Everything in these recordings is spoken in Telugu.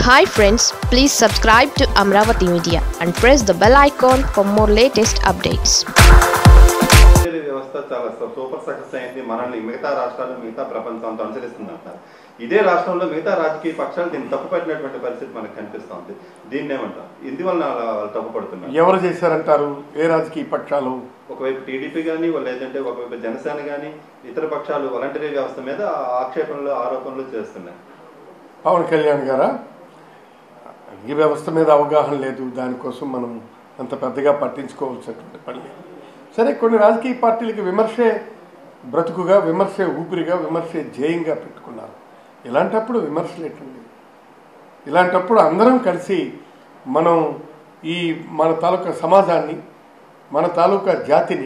Hi friends please subscribe to Amaravati media and press the bell icon for more latest updates railway వ్యవస్థ చాలా స- సూపర్ సక్సెస్ అయింది మనల్ని మిగతా రాష్ట్రాలు మిగతా ప్రపంచం అంతా అనుసరిస్తుంది అంటారు ఇదే రాష్ట్రంలో మిగతా రాజకీయ పక్షాలు దీన్ని తప్పుపట్టినటువంటి పరిస్థితి మనకు కనిపిస్తుంది దీన్ని ఏమంటాం ఇందువలన అలా వాళ్ళు తప్పుపడుతున్నారు ఎవరు చేశారంటారు ఏ రాజకీయ పక్షాలు ఒకవైపు టీడీపీ కానీ లేదంటే ఒకవైపు జనసేన కానీ ఇతర పక్షాలు వాలంటరీ వ్యవస్థ మీద ఆక్షేపణలు ఆరోపణలు చేస్తున్నాయి పవన్ కళ్యాణ్ గారా ఈ వ్యవస్థ మీద అవగాహన లేదు దానికోసం మనం అంత పెద్దగా పట్టించుకోవాల్సినటువంటి పని లేదు సరే కొన్ని రాజకీయ పార్టీలకి విమర్శే బ్రతుకుగా విమర్శే ఊపిరిగా విమర్శే ధ్యేయంగా పెట్టుకున్నారు ఇలాంటప్పుడు విమర్శలు ఎట్టండి ఇలాంటప్పుడు అందరం కలిసి మనం ఈ మన తాలూకా సమాజాన్ని మన తాలూకా జాతిని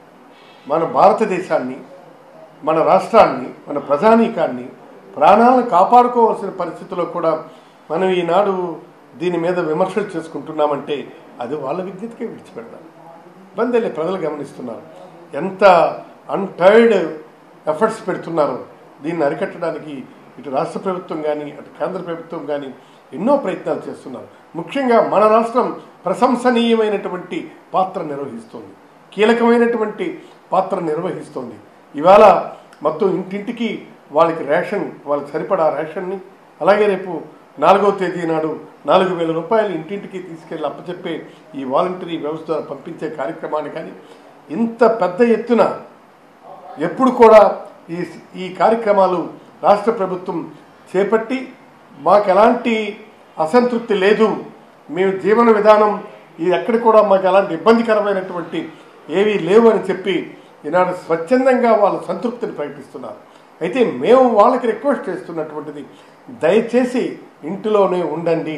మన భారతదేశాన్ని మన రాష్ట్రాన్ని మన ప్రజానీకాన్ని ప్రాణాలను కాపాడుకోవాల్సిన పరిస్థితిలో కూడా మనం ఈనాడు దీని మీద విమర్శలు చేసుకుంటున్నామంటే అది వాళ్ళ విజ్ఞతకే విడిచిపెడదాం ఇబ్బంది ప్రజలు గమనిస్తున్నారు ఎంత అన్టైర్డ్ ఎఫర్ట్స్ పెడుతున్నారో దీన్ని అరికట్టడానికి ఇటు రాష్ట్ర ప్రభుత్వం కానీ అటు కేంద్ర ప్రభుత్వం కానీ ఎన్నో ప్రయత్నాలు చేస్తున్నారు ముఖ్యంగా మన రాష్ట్రం ప్రశంసనీయమైనటువంటి పాత్ర నిర్వహిస్తోంది కీలకమైనటువంటి పాత్ర నిర్వహిస్తోంది ఇవాళ మొత్తం ఇంటింటికి వాళ్ళకి రేషన్ వాళ్ళకి సరిపడా రేషన్ని అలాగే రేపు నాలుగవ తేదీ నాడు నాలుగు వేల రూపాయలు ఇంటింటికి తీసుకెళ్లి అప్పచెప్పే ఈ వాలంటరీ వ్యవస్థ ద్వారా పంపించే కార్యక్రమాన్ని కానీ ఇంత పెద్ద ఎత్తున ఎప్పుడు కూడా ఈ ఈ కార్యక్రమాలు రాష్ట్ర ప్రభుత్వం చేపట్టి మాకు ఎలాంటి అసంతృప్తి లేదు మేము జీవన విధానం ఇది ఎక్కడ కూడా మాకు ఎలాంటి ఇబ్బందికరమైనటువంటి ఏవీ లేవు అని చెప్పి ఈనాడు స్వచ్ఛందంగా వాళ్ళ సంతృప్తిని ప్రకటిస్తున్నారు అయితే మేము వాళ్ళకి రిక్వెస్ట్ చేస్తున్నటువంటిది దయచేసి ఇంటిలోనే ఉండండి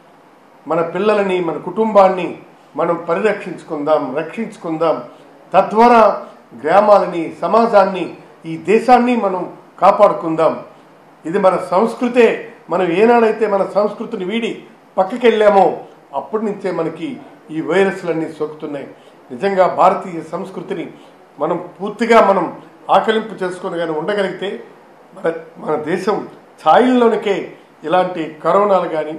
మన పిల్లలని మన కుటుంబాన్ని మనం పరిరక్షించుకుందాం రక్షించుకుందాం తద్వారా గ్రామాలని సమాజాన్ని ఈ దేశాన్ని మనం కాపాడుకుందాం ఇది మన సంస్కృతే మనం ఏనాడైతే మన సంస్కృతిని వీడి పక్కకి వెళ్ళామో అప్పటి నుంచే మనకి ఈ వైరస్లన్నీ సోకుతున్నాయి నిజంగా భారతీయ సంస్కృతిని మనం పూర్తిగా మనం ఆకలింపు చేసుకొని కానీ ఉండగలిగితే మన మన దేశం ఛాయిల్లోనికే ఇలాంటి కరోనాలు కానీ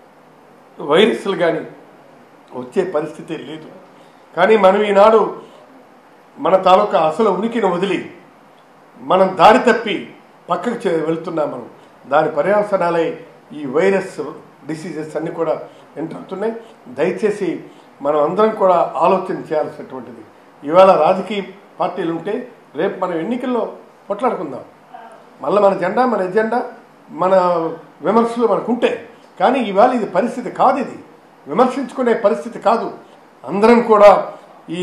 వైరస్లు కానీ వచ్చే పరిస్థితి లేదు కానీ మనం ఈనాడు మన తాలూకా అసలు ఉనికిని వదిలి మనం దారి తప్పి పక్కకు చే- వెళ్తున్నాం మనం దాని పర్యవసనాలే ఈ వైరస్ డిసీజెస్ అన్నీ కూడా ఎంటర్ అవుతున్నాయి దయచేసి మనం అందరం కూడా ఆలోచన చేయాల్సినటువంటిది ఇవాళ రాజకీయ పార్టీలు ఉంటే రేపు మనం ఎన్నికల్లో కొట్లాడుకుందాం మళ్ళీ మన జెండా మన ఎజెండా మన విమర్శలు మనకుంటే కానీ ఇవాళ ఇది పరిస్థితి కాదు ఇది విమర్శించుకునే పరిస్థితి కాదు అందరం కూడా ఈ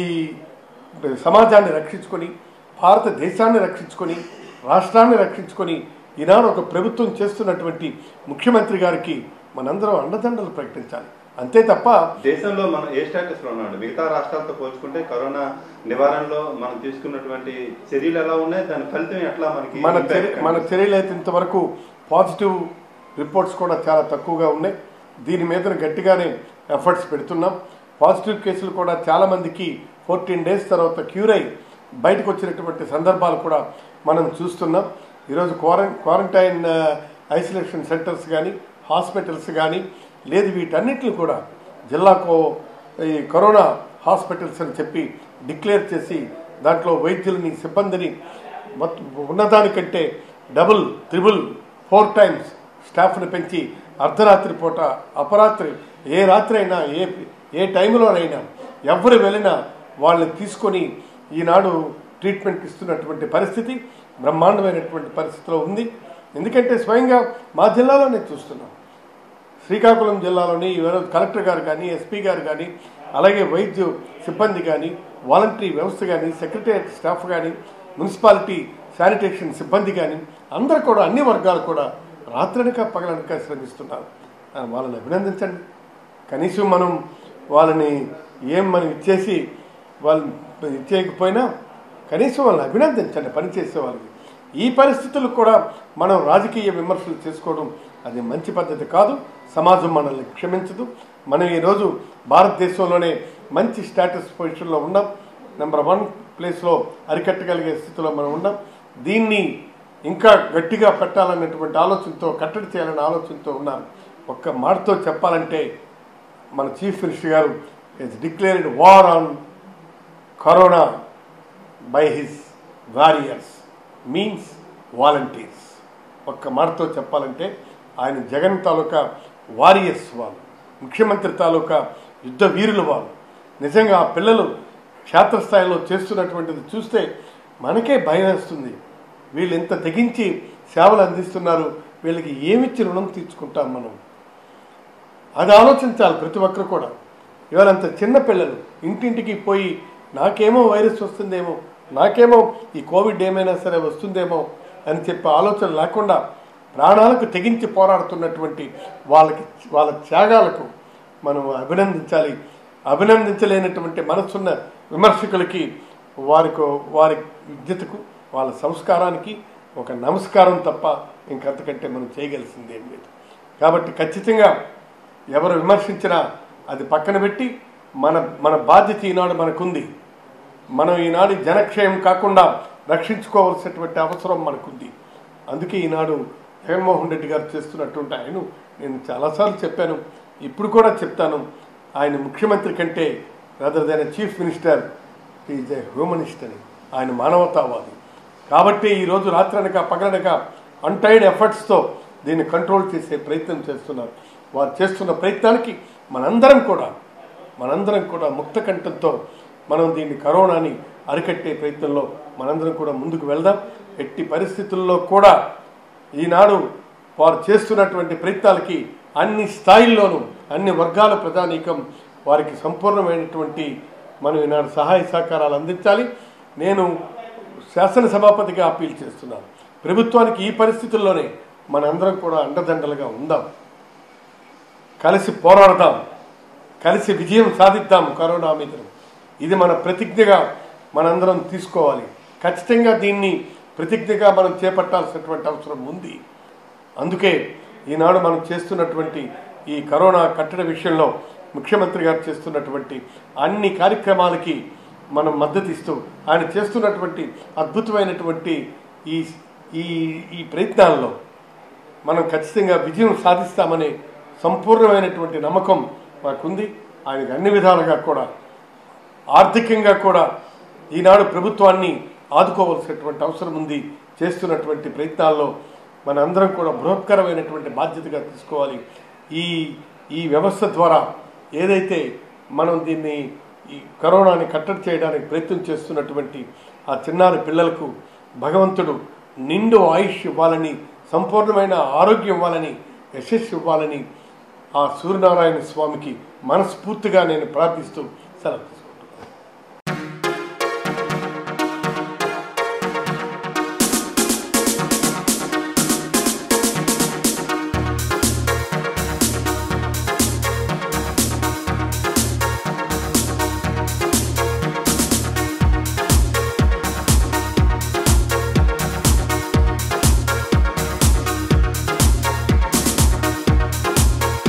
సమాజాన్ని రక్షించుకొని భారతదేశాన్ని రక్షించుకొని రాష్ట్రాన్ని రక్షించుకొని ఈనాడు ఒక ప్రభుత్వం చేస్తున్నటువంటి ముఖ్యమంత్రి గారికి మనందరం అండదండలు ప్రకటించాలి అంతే తప్ప దేశంలో మనం ఏ స్టేటస్ లో ఉన్నాడు మిగతా రాష్ట్రాలతో పోల్చుకుంటే కరోనా నివారణలో మనం తీసుకున్నటువంటి చర్యలు ఎలా ఉన్నాయి దాని ఫలితం ఎట్లా మనకి మన impact చర్య మన చర్యలు అయితే ఇంతవరకు పాజిటివ్ రిపోర్ట్స్ కూడా చాలా తక్కువగా ఉన్నాయి దీని మీద గట్టిగానే ఎఫర్ట్స్ పెడుతున్నాం పాజిటివ్ కేసులు కూడా చాలా మందికి ఫోర్టీన్ డేస్ తర్వాత క్యూర్ అయి బయటకు వచ్చినటువంటి సందర్భాలు కూడా మనం చూస్తున్నాం ఈరోజు క్వారం క్వారంటైన్ ఐసోలేషన్ సెంటర్స్ కానీ హాస్పిటల్స్ కానీ లేదు వీటన్నిటిని కూడా జిల్లాకు ఈ కరోనా హాస్పిటల్స్ అని చెప్పి డిక్లేర్ చేసి దాంట్లో వైద్యులని సిబ్బందిని మొత్తం ఉన్నదానికంటే డబుల్ త్రిబుల్ ఫోర్ టైమ్స్ స్టాఫ్ని పెంచి అర్ధరాత్రి పూట అపరాత్రి ఏ రాత్రి అయినా ఏ ఏ టైంలోనైనా ఎవరు వెళ్ళినా వాళ్ళని తీసుకొని ఈనాడు ట్రీట్మెంట్ ఇస్తున్నటువంటి పరిస్థితి బ్రహ్మాండమైనటువంటి పరిస్థితిలో ఉంది ఎందుకంటే స్వయంగా మా జిల్లాలోనే చూస్తున్నాం శ్రీకాకుళం జిల్లాలోని ఈరోజు కలెక్టర్ గారు కానీ ఎస్పీ గారు కానీ అలాగే వైద్య సిబ్బంది కానీ వాలంటరీ వ్యవస్థ కానీ సెక్రటరియట్ స్టాఫ్ కానీ మున్సిపాలిటీ శానిటేషన్ సిబ్బంది కానీ అందరూ కూడా అన్ని వర్గాలు కూడా రాత్రనక పగలనక శ్రమిస్తున్నారు ఆ, వాళ్ళని అభినందించండి కనీసం మనం వాళ్ళని ఏం మనం ఇచ్చేసి వాళ్ళు ఇచ్చేయకపోయినా కనీసం వాళ్ళని అభినందించండి పనిచేసే వాళ్ళకి ఈ పరిస్థితులు కూడా మనం రాజకీయ విమర్శలు చేసుకోవడం అది మంచి పద్ధతి కాదు సమాజం మనల్ని క్షమించదు మనం ఈరోజు భారతదేశంలోనే మంచి స్టేటస్ పొజిషన్లో ఉన్నాం నెంబర్ వన్ ప్లేస్లో అరికట్టగలిగే స్థితిలో మనం ఉన్నాం దీన్ని ఇంకా గట్టిగా పెట్టాలన్నటువంటి ఆలోచనతో కట్టడి చేయాలనే ఆలోచనతో ఉన్నారు ఒక్క మాటతో చెప్పాలంటే మన చీఫ్ మినిస్టర్ గారు is declared war on corona by his warriors means volunteers ఒక్క మాటతో చెప్పాలంటే ఆయన జగన్ తాలూకా వారియర్స్ వాళ్ళు ముఖ్యమంత్రి తాలూకా యుద్ధ వీరులు వాళ్ళు నిజంగా ఆ పిల్లలు క్షేత్రస్థాయిలో చేస్తున్నటువంటిది చూస్తే మనకే భయం వేస్తుంది వీళ్ళు ఇంత తెగించి సేవలు అందిస్తున్నారు వీళ్ళకి ఏమిచ్చి రుణం తీర్చుకుంటాం మనం అది ఆలోచించాలి ప్రతి ఒక్కరు కూడా ఇవాళ అంత చిన్న పిల్లలు ఇంటింటికి పోయి నాకేమో వైరస్ వస్తుందేమో నాకేమో ఈ కోవిడ్ ఏమైనా సరే వస్తుందేమో అని చెప్పే ఆలోచన లేకుండా ప్రాణాలకు తెగించి పోరాడుతున్నటువంటి వాళ్ళకి వాళ్ళ త్యాగాలకు మనం అభినందించాలి అభినందించలేనటువంటి మనసున్న విమర్శకులకి వారికి వారి విద్యతకు వాళ్ళ సంస్కారానికి ఒక నమస్కారం తప్ప ఇంకంతకంటే మనం చేయగలిసిందేం లేదు కాబట్టి ఖచ్చితంగా ఎవరు విమర్శించినా అది పక్కన పెట్టి మన మన బాధ్యత ఈనాడు మనకుంది మనం ఈనాడు జనక్షయం కాకుండా రక్షించుకోవాల్సినటువంటి అవసరం మనకుంది అందుకే ఈనాడు జగన్మోహన్ రెడ్డి గారు చేస్తున్నటువంటి ఆయన నేను చాలాసార్లు చెప్పాను ఇప్పుడు కూడా చెప్తాను ఆయన ముఖ్యమంత్రి కంటే rather than chief minister is a humanist అని ఆయన మానవతావాది కాబట్టి ఈరోజు రాత్రనక పగలనక అన్టైడ్ ఎఫర్ట్స్తో దీన్ని కంట్రోల్ చేసే ప్రయత్నం చేస్తున్నారు వారు చేస్తున్న ప్రయత్నానికి మనందరం కూడా మనందరం కూడా ముక్త కంఠంతో మనం దీన్ని కరోనాని అరికట్టే ప్రయత్నంలో మనందరం కూడా ముందుకు వెళ్దాం ఎట్టి పరిస్థితుల్లో కూడా ఈనాడు వారు చేస్తున్నటువంటి ప్రయత్నాలకి అన్ని స్థాయిల్లోనూ అన్ని వర్గాల ప్రజానీకం వారికి సంపూర్ణమైనటువంటి మనం ఈనాడు సహాయ సహకారాలు అందించాలి నేను శాసనసభాపతిగా అప్పీల్ చేస్తున్నాను ప్రభుత్వానికి ఈ పరిస్థితుల్లోనే మనందరం కూడా అండదండలుగా ఉందాం కలిసి పోరాడదాం కలిసి విజయం సాధిద్దాం కరోనా మీద ఇది మన ప్రతిజ్ఞగా మనందరం తీసుకోవాలి ఖచ్చితంగా దీన్ని ప్రతిజ్ఞగా మనం చేపట్టాల్సినటువంటి అవసరం ఉంది అందుకే ఈనాడు మనం చేస్తున్నటువంటి ఈ కరోనా కట్టడి విషయంలో ముఖ్యమంత్రి గారు చేస్తున్నటువంటి అన్ని కార్యక్రమాలకి మనం మద్దతు ఇస్తూ ఆయన చేస్తున్నటువంటి అద్భుతమైనటువంటి ఈ ఈ ఈ ప్రయత్నాల్లో మనం ఖచ్చితంగా విజయం సాధిస్తామనే సంపూర్ణమైనటువంటి నమ్మకం మాకుంది ఆయనకు అన్ని విధాలుగా కూడా ఆర్థికంగా కూడా ఈనాడు ప్రభుత్వాన్ని ఆదుకోవాల్సినటువంటి అవసరం ఉంది చేస్తున్నటువంటి ప్రయత్నాల్లో మన అందరం కూడా బృహత్కరమైనటువంటి బాధ్యతగా తీసుకోవాలి ఈ ఈ వ్యవస్థ ద్వారా ఏదైతే మనం దీన్ని ఈ కరోనాని కట్టడి చేయడానికి ప్రయత్నం చేస్తున్నటువంటి ఆ చిన్నారి పిల్లలకు భగవంతుడు నిండు ఆయుష్ ఇవ్వాలని సంపూర్ణమైన ఆరోగ్యం ఇవ్వాలని యశస్సు ఇవ్వాలని ఆ సూర్యనారాయణ స్వామికి మనస్ఫూర్తిగా నేను ప్రార్థిస్తూ సెలవు తీసుకుంటాను.